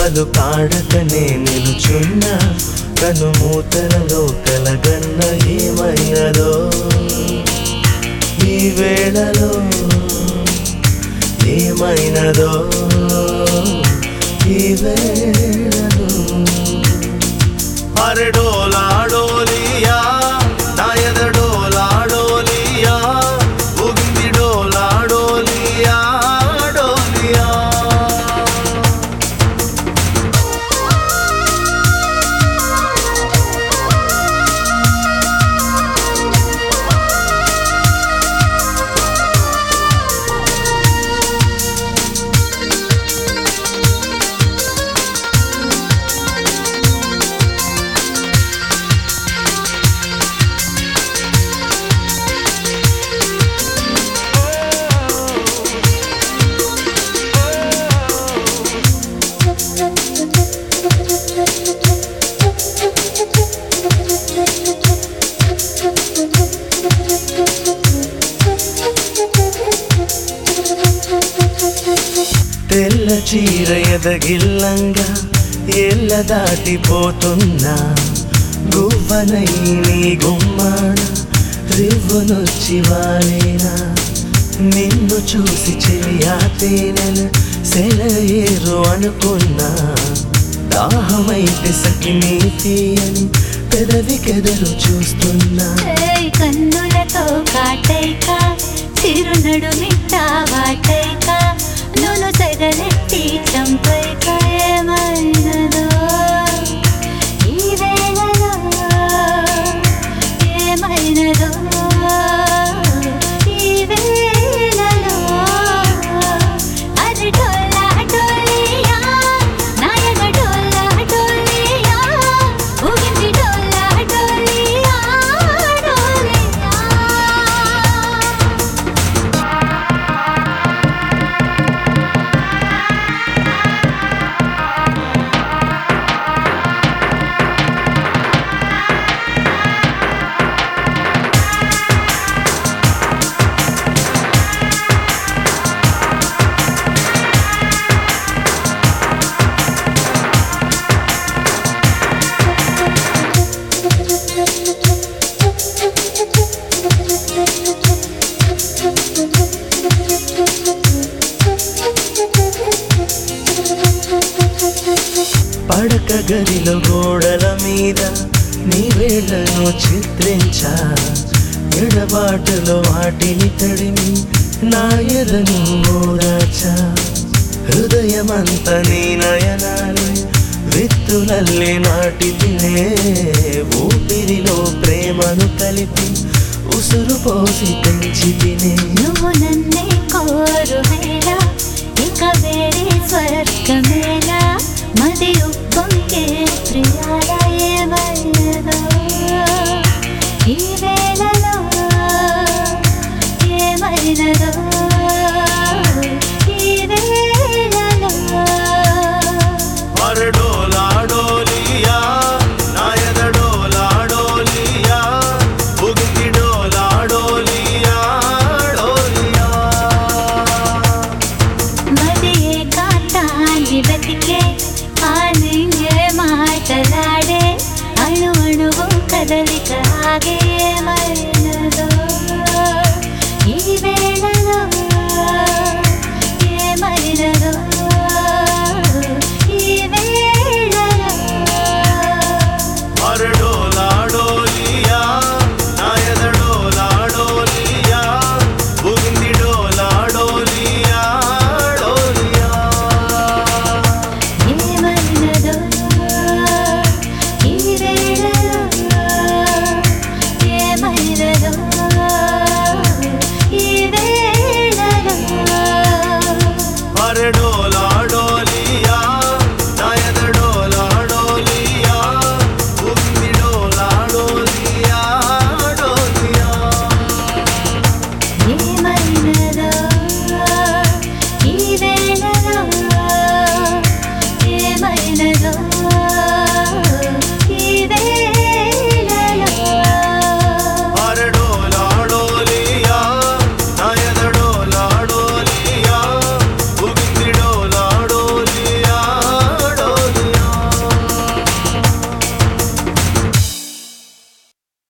పలు కాడకనే నిలుచున్న కను మూతలలో కలగన్న ఏమైనదో ఈ వేళలో ఏమైనదో ఈ వేళలో అరే డోలా డోలియా నాయద డోలా డోలియా ఉగింది డోలా డోలియా డోలియా తెల్ల చీర ఎదగిల్లంగా ఎల్ల దాటిపోతున్నా గువ్వనై నీ గుమ్మాడ రివ్వునొచ్చి వాలేనా నిన్ను చూసి చెలియా తేనెల సెలయేరు అనుకున్నా దాహమైతే సఖిని తీయని పెదవి కెదరు చూస్తున్నా ఏయ్ కన్నులతో కాటైక చిరునడు మిట్ట వాటైక నును సెగలెత్తి చంపైక ఏమైనదో ఈ వేళలో ఏమైనదో ఈ వేళలో అది డోలా డోలియా నాయక డోలా డోలియా ఊగింది డోలా డోలియా డోలియా పడక గదిలో గోడల మీద నీ వేళ్లను చిత్రించా ఎడబాటులో వాటిని తడిమి నా ఎదను ఓదాచా హృదయమంత నీ నయనాలే విత్తులల్లి నాటి తినే ఊపిరిలో ప్రేమను కలిపి ఉసురు పోసి పెంచి తినే నువ్వు నన్నే కోరు వేళ ఇక వేరే స్వర్గమేళ మది ఉప్పొంగే ప్రియాల ఏమైనదో ఈ వేళలో ఏమైనదో